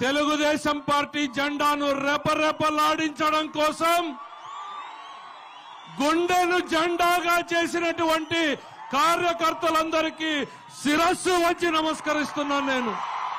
Telugu Desam party జెండాను రెపరెపలాడించడం కోసం గుండెను జెండాగా చేసినటువంటి కార్యకర్తలందరికీ శిరస్సు వచ్చి నమస్కరిస్తున్నాను నేను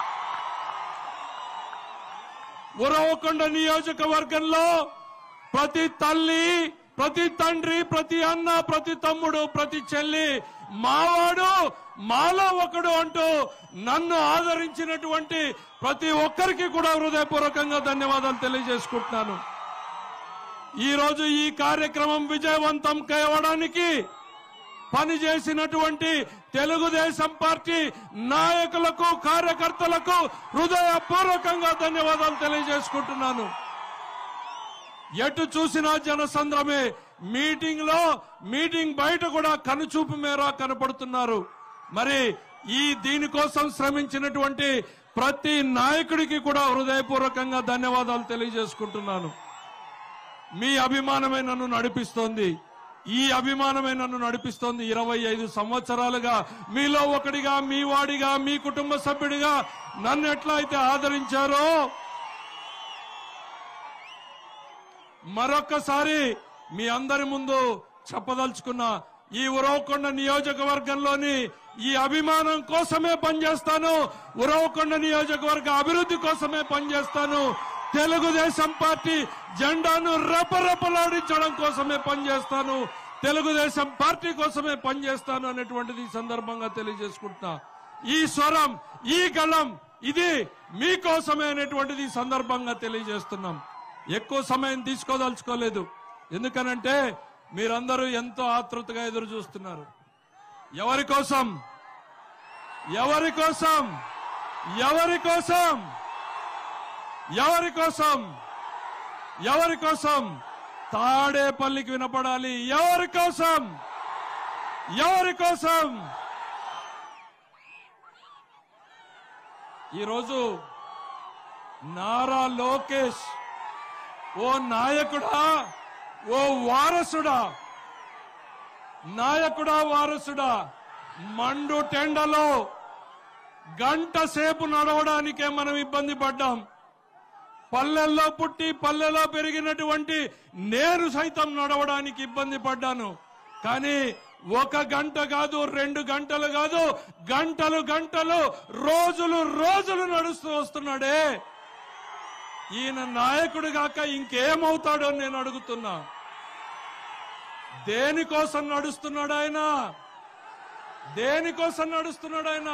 ఉరవకొండ నియోజకవర్గంలో ప్రతి తల్లి ప్రతి తండ్రి ప్రతి అన్న ప్రతి తమ్ముడు ప్రతి చెల్లి మావాడు మాలో ఒకడు అంటూ నన్ను ఆదరించినటువంటి ప్రతి ఒక్కరికి కూడా హృదయపూర్వకంగా ధన్యవాదాలు తెలియజేసుకుంటున్నాను ఈ రోజు ఈ కార్యక్రమం విజయవంతం కావడానికి పనిచేసినటువంటి తెలుగుదేశం పార్టీ నాయకులకు కార్యకర్తలకు హృదయపూర్వకంగా ధన్యవాదాలు తెలియజేసుకుంటున్నాను ఎటు చూసినా జనసంద్రమే మీటింగ్ లో మీటింగ్ బయట కూడా కనుచూపు మేర కనపడుతున్నారు మరి ఈ దీనికోసం శ్రమించినటువంటి ప్రతి నాయకుడికి కూడా హృదయపూర్వకంగా ధన్యవాదాలు తెలియజేసుకుంటున్నాను మీ అభిమానమే నన్ను నడిపిస్తోంది ఈ అభిమానమే నన్ను నడిపిస్తోంది ఇరవై ఐదు సంవత్సరాలుగా మీలో ఒకడిగా మీ వాడిగా మీ కుటుంబ సభ్యుడిగా నన్ను ఎట్లా అయితే ఆదరించారో మరొక్కసారి మీ అందరి ముందు చెప్పదలుచుకున్న ఈ ఉరవకొండ నియోజకవర్గంలోని ఈ అభిమానం కోసమే పనిచేస్తాను ఉరవకొండ నియోజకవర్గ అభివృద్ధి కోసమే పనిచేస్తాను తెలుగుదేశం పార్టీ జెండాను రెపరెపలాడించడం కోసమే పనిచేస్తాను తెలుగుదేశం పార్టీ కోసమే పనిచేస్తాను అనేటువంటిది ఈ సందర్భంగా తెలియజేసుకుంటున్నా ఈ స్వరం ఈ గళం ఇది మీకోసమే అనేటువంటిది ఈ సందర్భంగా తెలియజేస్తున్నాం ఎక్కువ సమయం తీసుకోదలుచుకోలేదు ఎందుకనంటే మీరందరూ ఎంతో ఆతృతగా ఎదురు చూస్తున్నారు ఎవరి కోసం ఎవరి కోసం ఎవరి కోసం ఎవరి కోసం ఎవరి కోసం తాడేపల్లికి వినపడాలి ఎవరి కోసం ఎవరి కోసం ఈరోజు నారా లోకేష్ ఓ నాయకుడా ఓ వారసుడా నాయకుడా వారసుడా మండు టెండలో గంట సేపు నడవడానికే మనం ఇబ్బంది పడ్డాం పల్లెల్లో పుట్టి పల్లెలో పెరిగినటువంటి నేను సైతం నడవడానికి ఇబ్బంది పడ్డాను కానీ ఒక గంట కాదు రెండు గంటలు కాదు గంటలు గంటలు రోజులు రోజులు నడుస్తూ వస్తున్నాడే ఈయన నాయకుడు కాక ఇంకేమవుతాడో నేను అడుగుతున్నా దేనికోసం నడుస్తున్నాడు ఆయన దేనికోసం నడుస్తున్నాడు ఆయన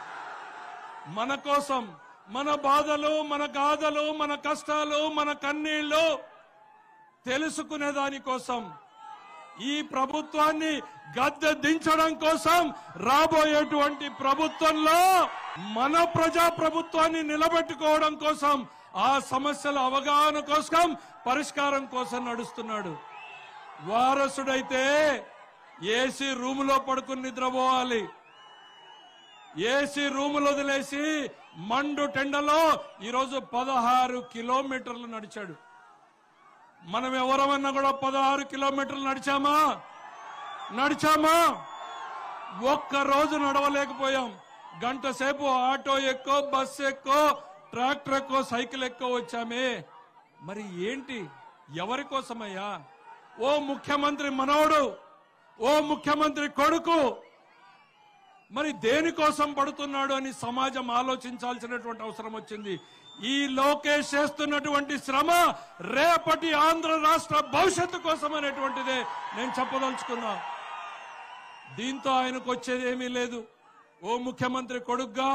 మన కోసం మన బాధలు మన గాథలు మన కష్టాలు మన కన్నీళ్లు తెలుసుకునే దానికోసం ఈ ప్రభుత్వాన్ని గద్దె దించడం కోసం రాబోయేటువంటి ప్రభుత్వంలో మన ప్రజా ప్రభుత్వాన్ని నిలబెట్టుకోవడం కోసం ఆ సమస్యల అవగాహన కోసం పరిష్కారం కోసం నడుస్తున్నాడు వారసుడైతే ఏసీ రూములో పడుకుని నిద్రపోవాలి ఏసీ రూములు వదిలేసి మండు టెండలో ఈరోజు పదహారు కిలోమీటర్లు నడిచాడు మనం ఎవరమన్నా కూడా పదహారు కిలోమీటర్లు నడిచామా నడిచామా ఒక్క రోజు నడవలేకపోయాం గంట సేపు ఆటో ఎక్కో బస్ ఎక్కో ట్రాక్టర్ ఎక్కో సైకిల్ ఎక్కో వచ్చామే మరి ఏంటి ఎవరి కోసమయ్యా ఓ ముఖ్యమంత్రి మనవడు ఓ ముఖ్యమంత్రి కొడుకు మరి దేనికోసం పడుతున్నాడు అని సమాజం ఆలోచించాల్సినటువంటి అవసరం వచ్చింది ఈ లోకేష్ చేస్తున్నటువంటి శ్రమ రేపటి ఆంధ్ర రాష్ట్ర భవిష్యత్తు కోసం అనేటువంటిదే నేను చెప్పదలుచుకున్నా దీంతో ఆయనకు వచ్చేది ఏమీ లేదు ఓ ముఖ్యమంత్రి కొడుగ్గా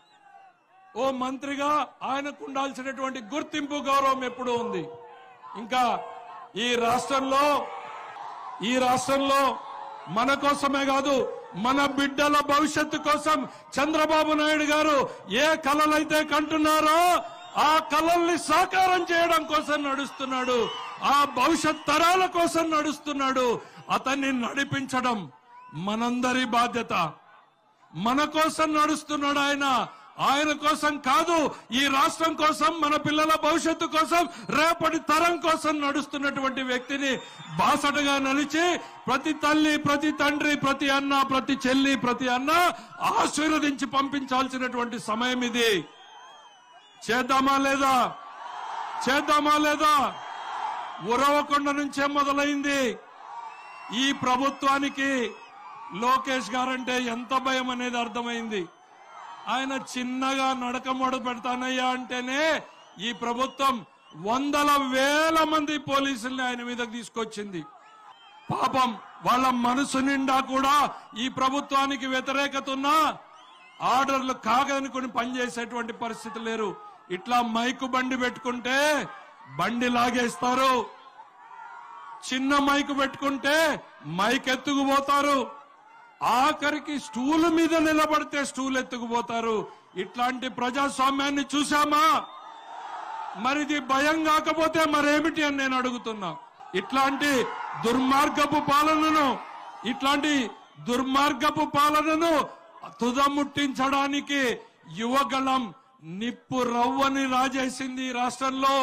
ఓ మంత్రిగా ఆయనకు ఉండాల్సినటువంటి గుర్తింపు గౌరవం ఎప్పుడూ ఉంది ఇంకా ఈ రాష్ట్రంలో ఈ రాష్ట్రంలో మన కోసమే కాదు మన బిడ్డల భవిష్యత్తు కోసం చంద్రబాబు నాయుడు గారు ఏ కలలైతే కంటున్నారో ఆ కలల్ని సాకారం చేయడం కోసం నడుస్తున్నాడు ఆ భవిష్యత్ తరాల కోసం నడుస్తున్నాడు అతన్ని నడిపించడం మనందరి బాధ్యత మన కోసం నడుస్తున్నాడు ఆయన ఆయన కోసం కాదు ఈ రాష్ట్రం కోసం మన పిల్లల భవిష్యత్తు కోసం రేపటి తరం కోసం నడుస్తున్నటువంటి వ్యక్తిని బాసటగా నలిచి ప్రతి తల్లి ప్రతి తండ్రి ప్రతి అన్న ప్రతి చెల్లి ప్రతి అన్న ఆశీర్వదించి పంపించాల్సినటువంటి సమయం ఇది చేద్దామా లేదా చేద్దామా లేదా ఉరవకొండ నుంచే మొదలైంది ఈ ప్రభుత్వానికి లోకేష్ గారంటే ఎంత భయం అనేది అర్థమైంది ఆయన చిన్నగా నడక మొడ పెడతానయ్యా అంటేనే ఈ ప్రభుత్వం వందల వేల మంది పోలీసుల్ని ఆయన మీదకి తీసుకొచ్చింది పాపం వాళ్ళ మనసు నిండా కూడా ఈ ప్రభుత్వానికి వ్యతిరేకత ఉన్నా ఆర్డర్లు కాగనుకుని పనిచేసేటువంటి పరిస్థితి లేరు ఇట్లా మైకు బండి పెట్టుకుంటే బండి లాగేస్తారు చిన్న మైకు పెట్టుకుంటే మైక్ ఎత్తుకుపోతారు ఆఖరికి స్టూల్ మీద నిలబడితే స్టూల్ ఎత్తుకుపోతారు ఇట్లాంటి ప్రజాస్వామ్యాన్ని చూశామా మరిది భయం కాకపోతే మరేమిటి అని నేను అడుగుతున్నా ఇట్లాంటి దుర్మార్గపు పాలనను ఇట్లాంటి దుర్మార్గపు పాలనను తుదముట్టించడానికి యువగళం నిప్పు రవ్వని రాజేసింది ఈ రాష్ట్రంలో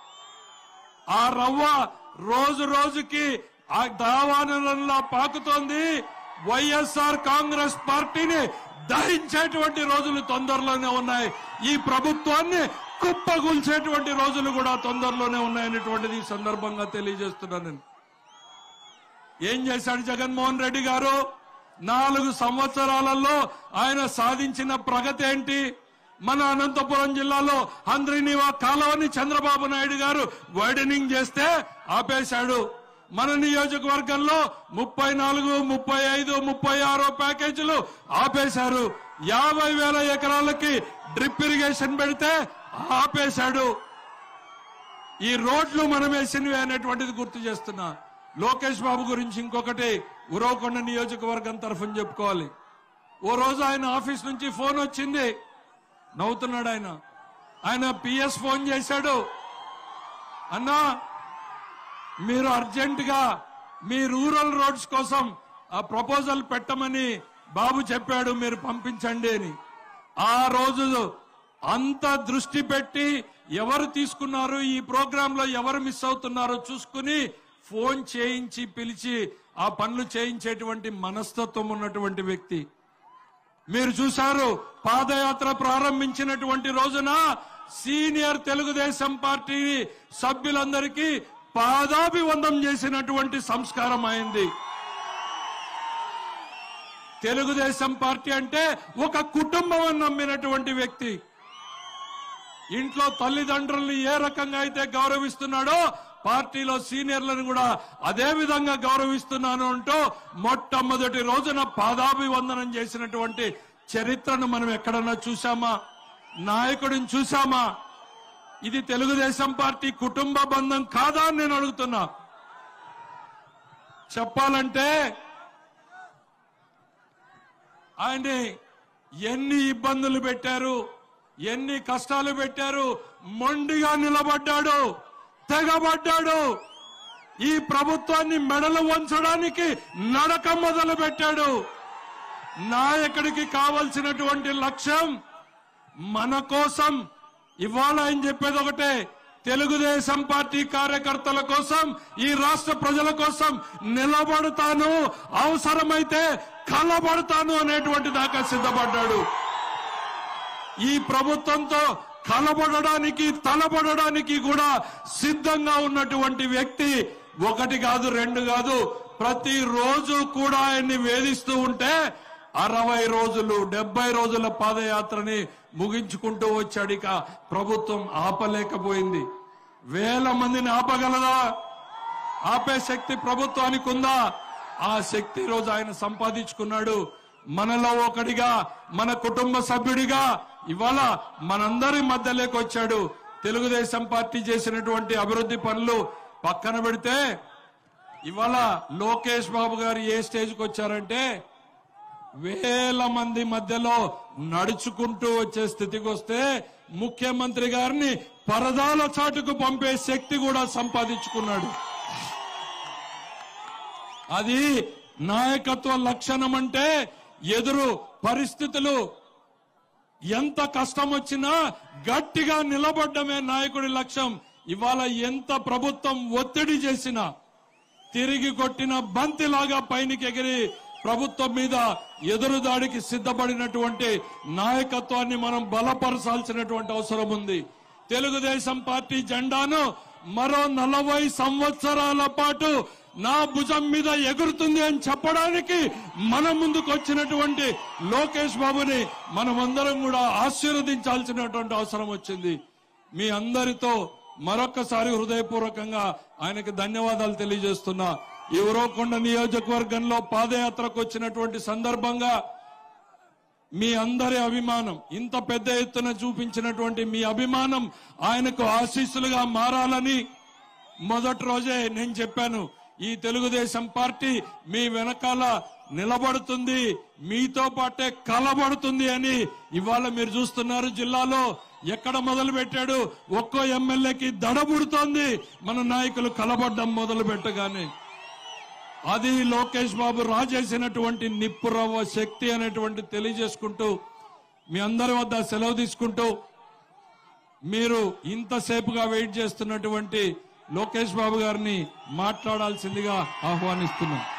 ఆ రవ్వ రోజు రోజుకి ఆ దావానలంలా పాకుతోంది వైఎస్ఆర్ కాంగ్రెస్ పార్టీని దహించేటువంటి రోజులు తొందరలోనే ఉన్నాయి ఈ ప్రభుత్వాన్ని కుప్పగూల్చేటువంటి రోజులు కూడా తొందరలోనే ఉన్నాయనేటువంటిది ఈ సందర్భంగా తెలియజేస్తున్నాను నేను ఏం చేశాడు జగన్మోహన్ రెడ్డి గారు నాలుగు సంవత్సరాలలో ఆయన సాధించిన ప్రగతి ఏంటి మన అనంతపురం జిల్లాలో హంద్రీనివా కాలువని చంద్రబాబు నాయుడు గారు వైడనింగ్ చేస్తే ఆపేశాడు మన నియోజకవర్గంలో ముప్పై నాలుగు ముప్పై ఐదు ముప్పై ఆరో ప్యాకేజీలు ఆపేశారు యాభై వేల ఎకరాలకి డ్రిప్ ఇరిగేషన్ పెడితే ఆపేశాడు ఈ రోడ్లు మనం వేసినవి అనేటువంటిది గుర్తు చేస్తున్నా లోకేష్ బాబు గురించి ఇంకొకటి ఉరవకొండ నియోజకవర్గం తరఫున చెప్పుకోవాలి ఓ రోజు ఆయన ఆఫీస్ నుంచి ఫోన్ వచ్చింది నవ్వుతున్నాడు ఆయన ఆయన పిఎస్ ఫోన్ చేశాడు అన్నా మీరు అర్జెంట్ గా మీ రూరల్ రోడ్స్ కోసం ఆ ప్రపోజల్ పెట్టమని బాబు చెప్పాడు మీరు పంపించండి అని ఆ రోజు అంత దృష్టి పెట్టి ఎవరు తీసుకున్నారు ఈ ప్రోగ్రామ్ లో ఎవరు మిస్ అవుతున్నారో చూసుకుని ఫోన్ చేయించి పిలిచి ఆ పనులు చేయించేటువంటి మనస్తత్వం ఉన్నటువంటి వ్యక్తి మీరు చూశారు పాదయాత్ర ప్రారంభించినటువంటి రోజున సీనియర్ తెలుగుదేశం పార్టీ సభ్యులందరికీ పాదాభివందం చేసినటువంటి సంస్కారం అయింది తెలుగుదేశం పార్టీ అంటే ఒక కుటుంబం అని నమ్మినటువంటి వ్యక్తి ఇంట్లో తల్లిదండ్రుల్ని ఏ రకంగా అయితే గౌరవిస్తున్నాడో పార్టీలో సీనియర్లను కూడా అదే విధంగా గౌరవిస్తున్నాను అంటూ మొట్టమొదటి రోజున పాదాభివందనం చేసినటువంటి చరిత్రను మనం ఎక్కడన్నా చూసామా నాయకుడిని చూసామా ఇది తెలుగుదేశం పార్టీ కుటుంబ బంధం కాదా అని నేను అడుగుతున్నా చెప్పాలంటే ఆయన్ని ఎన్ని ఇబ్బందులు పెట్టారు ఎన్ని కష్టాలు పెట్టారు మొండిగా నిలబడ్డాడు తెగబడ్డాడు ఈ ప్రభుత్వాన్ని మెడలు వంచడానికి నడక మొదలు పెట్టాడు నాయకుడికి కావలసినటువంటి లక్ష్యం మన కోసం ఇవాళ ఆయన చెప్పేది ఒకటే తెలుగుదేశం పార్టీ కార్యకర్తల కోసం ఈ రాష్ట్ర ప్రజల కోసం నిలబడతాను అవసరమైతే కలబడతాను అనేటువంటి దాకా సిద్ధపడ్డాడు ఈ ప్రభుత్వంతో కలబడడానికి తలబడడానికి కూడా సిద్ధంగా ఉన్నటువంటి వ్యక్తి ఒకటి కాదు రెండు కాదు ప్రతి రోజు కూడా ఆయన్ని వేధిస్తూ ఉంటే అరవై రోజులు డెబ్బై రోజుల పాదయాత్రని ముగించుకుంటూ వచ్చాడు ఇక ప్రభుత్వం ఆపలేకపోయింది వేల మందిని ఆపగలదా ఆపే శక్తి ప్రభుత్వానికి ఉందా ఆ శక్తి ఈ రోజు ఆయన సంపాదించుకున్నాడు మనలో ఒకడిగా మన కుటుంబ సభ్యుడిగా ఇవాళ మనందరి మధ్యలోకి వచ్చాడు తెలుగుదేశం పార్టీ చేసినటువంటి అభివృద్ధి పనులు పక్కన పెడితే ఇవాళ లోకేష్ బాబు గారు ఏ స్టేజ్కి వచ్చారంటే వేల మంది మధ్యలో నడుచుకుంటూ వచ్చే స్థితికి వస్తే ముఖ్యమంత్రి గారిని పరదాల చాటుకు పంపే శక్తి కూడా సంపాదించుకున్నాడు అది నాయకత్వ లక్షణం అంటే ఎదురు పరిస్థితులు ఎంత కష్టం వచ్చినా గట్టిగా నిలబడ్డమే నాయకుడి లక్ష్యం ఇవాళ ఎంత ప్రభుత్వం ఒత్తిడి చేసినా తిరిగి కొట్టిన బంతిలాగా పైనకి ఎగిరి ప్రభుత్వం మీద ఎదురుదాడికి సిద్ధపడినటువంటి నాయకత్వాన్ని మనం బలపరచాల్సినటువంటి అవసరం ఉంది తెలుగుదేశం పార్టీ జెండాను మరో నలభై సంవత్సరాల పాటు నా భుజం మీద ఎగురుతుంది అని చెప్పడానికి మన ముందుకు వచ్చినటువంటి లోకేష్ బాబుని మనమందరం కూడా ఆశీర్వదించాల్సినటువంటి అవసరం వచ్చింది మీ అందరితో మరొక్కసారి హృదయపూర్వకంగా ఆయనకి ధన్యవాదాలు తెలియజేస్తున్నా ఈ ఉరవకొండ నియోజకవర్గంలో పాదయాత్రకు వచ్చినటువంటి సందర్భంగా మీ అందరి అభిమానం ఇంత పెద్ద ఎత్తున చూపించినటువంటి మీ అభిమానం ఆయనకు ఆశీస్సులుగా మారాలని మొదటి రోజే నేను చెప్పాను ఈ తెలుగుదేశం పార్టీ మీ వెనకాల నిలబడుతుంది మీతో పాటే కలబడుతుంది అని ఇవాళ మీరు చూస్తున్నారు జిల్లాలో ఎక్కడ మొదలు పెట్టాడు ఒక్కో ఎమ్మెల్యేకి దడబుడుతోంది మన నాయకులు కలబడ్డం మొదలు పెట్టగానే అది లోకేష్ బాబు రాజేసినటువంటి నిప్పురవ్వ శక్తి అనేటువంటి తెలియజేసుకుంటూ మీ అందరి వద్ద సెలవు తీసుకుంటూ మీరు ఇంతసేపుగా వెయిట్ చేస్తున్నటువంటి లోకేష్ బాబు గారిని మాట్లాడాల్సిందిగా ఆహ్వానిస్తున్నాం